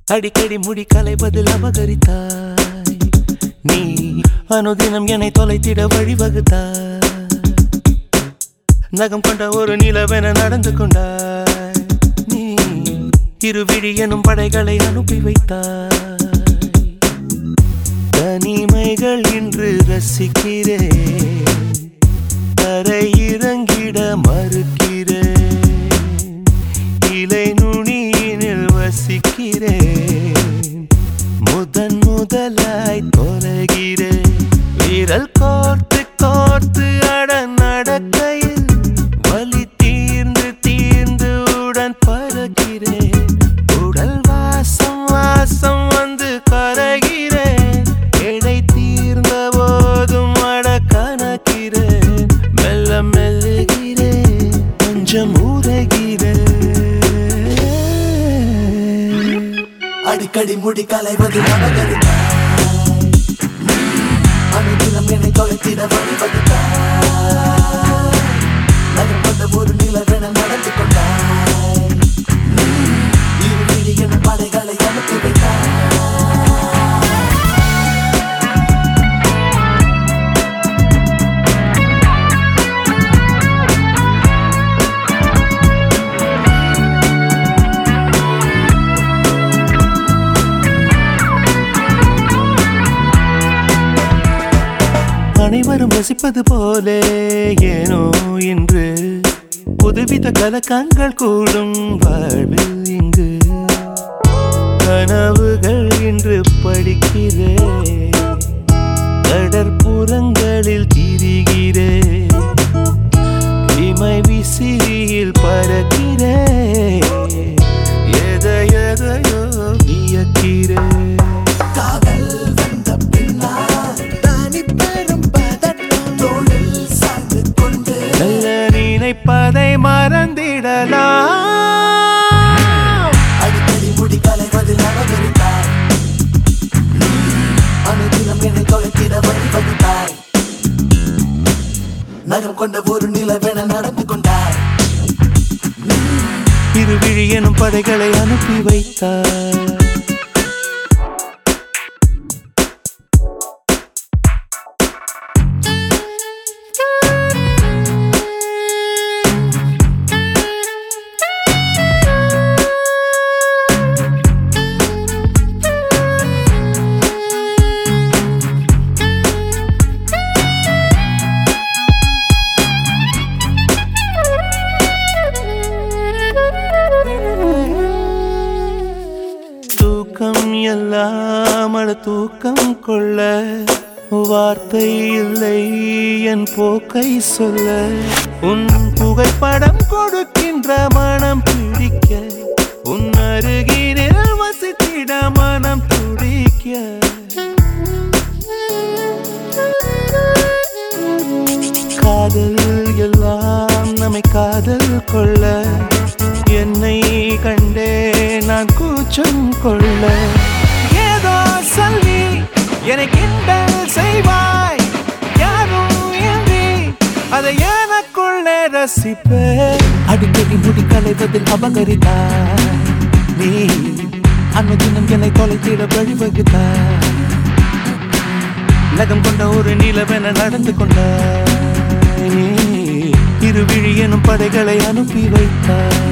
அடிக்கடி முடி கலைவதில் அபகரித்தாய் நீ அனுதினம் என்னை தொலைத்திட வழிவகுத்தாய் நகம் கொண்ட ஒரு நிலவென நடந்து கொண்டாய் நீ இருவிழி எனும் படைகளை அனுப்பி வைத்தாய் தனிமைகள் இன்று ரசிக்கிறேன் தரை இறங்கிட மறுக்கிறேன் இலை நுனியினில் வசிக்கிறேன் முதன் முதலாய் தொலைகிறேன் விரல் கோர்த்து கோர்த்து அட நடக்கையில் வலி தீர்ந்து தீர்ந்து உடன் பறக்கிறேன் உடல் வாசம் வாசம் வந்து கரைகிறேன் எடை தீர்ந்த போதும் அட கணக்கிறேன் மெல்ல மெல்லுகிறேன் கொஞ்சம் உரைகிறேன் அடிக்கடி முடி கலைவது அபகரித்தாய் அனுதினம் என்னை தொலைத்திட வழிவகுத்தாய் நகர் கொண்ட ஒரு நிலவென நடந்து கொண்டாய் நீ இரு விழி என படைகளை அனுப்பி வைத்தாய் அனைவரும் ரசிப்பது போலே ஏனோ இன்று புதுவித கலக்கங்கள் கூடும் வாழ்வில் இங்கு கனவுகள் இன்று படிக்கிறேன் கடற்புறங்களில் திரிகிறேன் இமை விசிறியில் பறக்கிறேன் எதை எதையோ வியக்கிறேன் காதல் வந்த பின்னால் தானி பெரும் பதட்டம் தோளில் சாய்ந்து கொண்டு நல்ல நினைப்பதை மறந்திடலாம் அடிக்கடி முடி கலைவதில் அபகரித்தாய் நீ அனுதினம் என்னை தொலைத்திட வழிவகுத்தாய் நகம் கொண்ட ஒரு நிலவென நடந்து கொண்டாய் இருவிழி எனும் படைகளை அனுப்பி வைத்தார் தூக்கம் எல்லாம் அட தூக்கம் கொள்ள வார்த்தை இல்லை என் போக்கை சொல்ல உன் புகைப்படம் கொடுக்கின்ற மனம் பிடிக்க உன் அருகினில் வசித்திட மனம் துடிக்க காதல் எல்லாம் நம்மை காதல் கொள்ள என்னை கண்டே நான் கூச்சம் கொள்ள ஏதோ சொல்லி என்னை கிண்டல் செய்வாய் யாரும் இன்றி அதை எனக்குள்ளே ரசிப்பேன் அடிக்கடி முடி கலைவதில் அபகரித்தாய் நீ அன்னுதினம் என்னை தொலைத்திட வழிவகுத்தாய் நகம் கொண்ட ஒரு நிலவென நடந்து கொண்டாய் இருவிழி எனும் படைகளை அனுப்பி வைத்தாய்